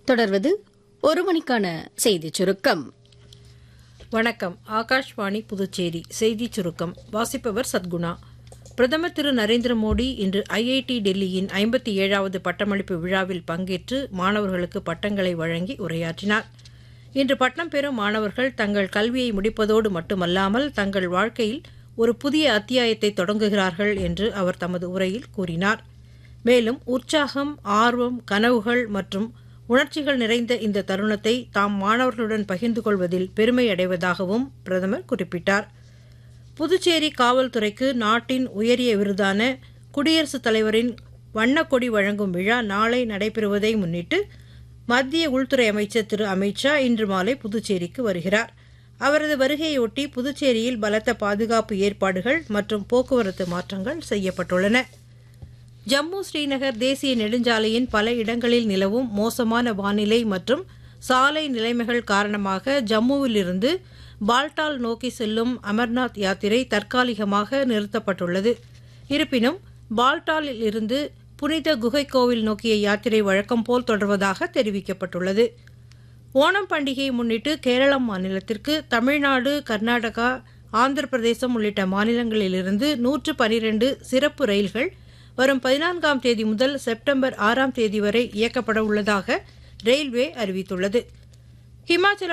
தொடர்வது ஒரு மணிக்கான செய்திச் சுருக்கம் வணக்கம் ஆகாஷ்வாணி புதுச்சேரி செய்திச் சுருக்கம் வாசிப்பவர் சத்குணா பிரதமர் திரு நரேந்திர மோடி இன்று ஐஐடி டெல்லியின் ஐம்பத்தி ஏழாவது பட்டமளிப்பு விழாவில் பங்கேற்று மாணவர்களுக்கு பட்டங்களை வழங்கி உரையாற்றினார் இன்று பட்டம் பெறும் மாணவர்கள் தங்கள் கல்வியை முடிப்பதோடு மட்டுமல்லாமல் தங்கள் வாழ்க்கையில் ஒரு புதிய அத்தியாயத்தை தொடங்குகிறார்கள் என்று அவர் தமது உரையில் கூறினார் மேலும் உற்சாகம் ஆர்வம் கனவுகள் மற்றும் உணர்ச்சிகள் நிறைந்த இந்த தருணத்தை தாம் மாணவர்களுடன் பகிர்ந்து கொள்வதில் பெருமை அடைவதாகவும் பிரதமர் குறிப்பிட்டார் புதுச்சேரி காவல்துறைக்கு நாட்டின் உயரிய விருதான குடியரசுத் தலைவரின் வண்ணக்கொடி வழங்கும் விழா நாளை நடைபெறுவதை முன்னிட்டு மத்திய உள்துறை அமைச்சர் திரு அமித்ஷா இன்று மாலை புதுச்சேரிக்கு வருகிறார் அவரது வருகையொட்டி புதுச்சேரியில் பலத்த பாதுகாப்பு ஏற்பாடுகள் மற்றும் போக்குவரத்து மாற்றங்கள் செய்யப்பட்டுள்ளன ஜம்மு ஸ்ரீநகர் தேசிய நெடுஞ்சாலையின் பல இடங்களில் நிலவும் மோசமான வானிலை மற்றும் சாலை நிலைமைகள் காரணமாக ஜம்முவிலிருந்து பால்டால் நோக்கி செல்லும் அமர்நாத் யாத்திரை தற்காலிகமாக நிறுத்தப்பட்டுள்ளது இருப்பினும் பால்டாலில் இருந்து புனித குகை கோவில் நோக்கிய யாத்திரை வழக்கம் போல் தொடர்வதாக தெரிவிக்கப்பட்டுள்ளது ஓணம் பண்டிகையை முன்னிட்டு கேரளம் மாநிலத்திற்கு தமிழ்நாடு கர்நாடகா ஆந்திர பிரதேசம் உள்ளிட்ட மாநிலங்களிலிருந்து நூற்று பனிரெண்டு சிறப்பு ரயில்கள் வரும் பதினான்காம் தேதி முதல் செப்டம்பர் ஆறாம் தேதி வரை இயக்கப்பட உள்ளதாக ரயில்வே அறிவித்துள்ளது ஹிமாச்சல